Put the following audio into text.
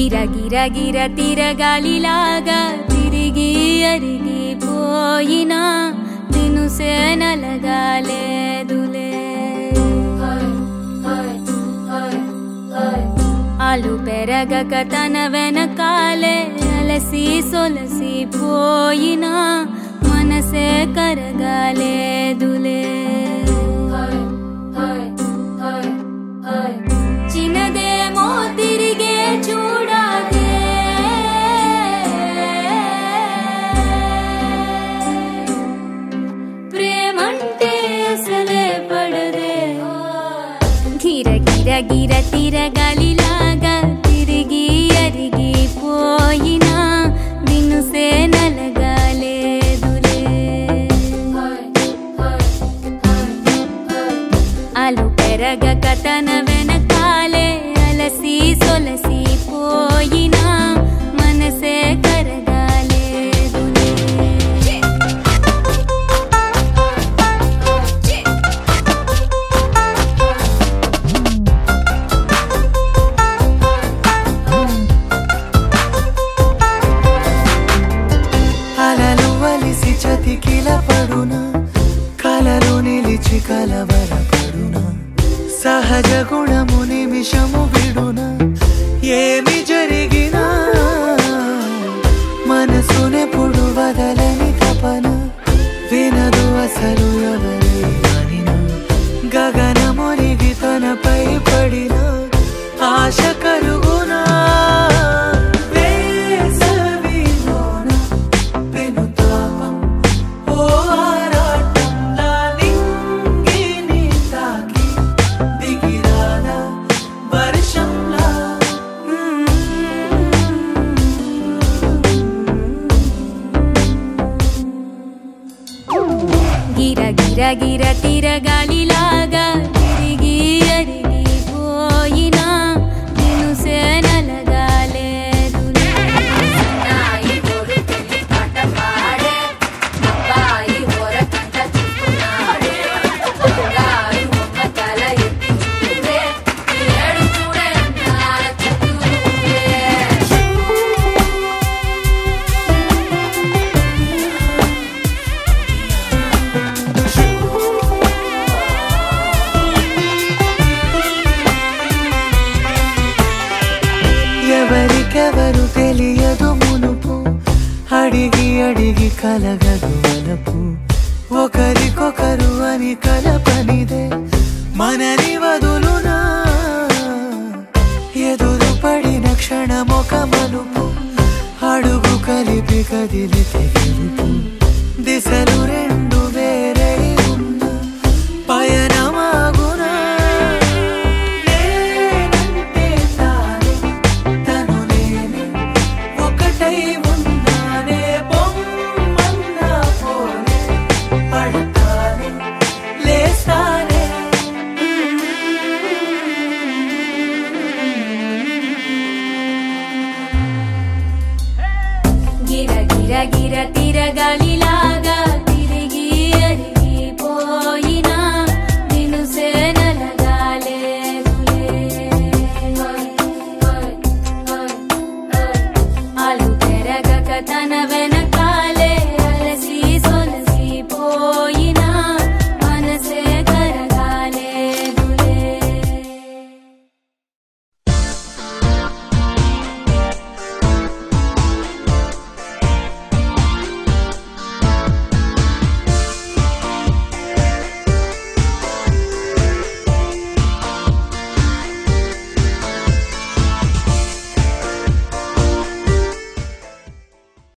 గిర గిర గిర తిరగాలిలాగా తిరిగి అరిగిపోయినా దినుసే నలగాలేదులే ఆలు పెరగక తన వెనకాలే అలసి సొలసి పోయినా మనసే కరగాలేదులే చిన్నదేమో తిరిగే చూడాదే ప్రేమంటే అసలే పడదే గిర గిర గిర తిరగాలిలాగా తిరిగి అరిగి పోయినా దినుసే నలగాలేదులే అలు పెరగక తన వెనకాలే అలసి సొలసి పోయినా మనసే కరగాలేదులే అలలు వలిసి చతికిల పడున కలలు నిలిచి కలవర పడున సహజ గుణము నిమిషము విడున ఏమి జరిగినా మనసునెప్పుడు వదలని తపన వినదు అసలు ఎవరి అనిన గగనమునిగి తనపై పడిన ఆశ కలుగునా వేసవిలోన పెనుతాపం ఓ ఆరాటంలా నింగిని తాకి దిగిరాదా వర్షంలా గిర గిర గిర తిరగాలిలాగా తిరిగి అరిగి పోయినా దినుసే నలగాలేదులే ఎవరికెవరు తెలియదు మునుపు అడిగి అడిగి కలగదు వలపు ఒకరికొకరు అని కలపనిదే మనని వదులునా ఎదురు పడిన క్షణమొక మలుపు అడుగు కలిపి కదిలితే గెలుపు దిశలు రెండు వేరై ఉన్న పయనమాగునా నేనంటే తానే తను నేనే ఒకటై ఉన్నానే బొమ్మన్నా పోనే పడతానే లేస్తానే గిర గిర గిర తిరగాలిలా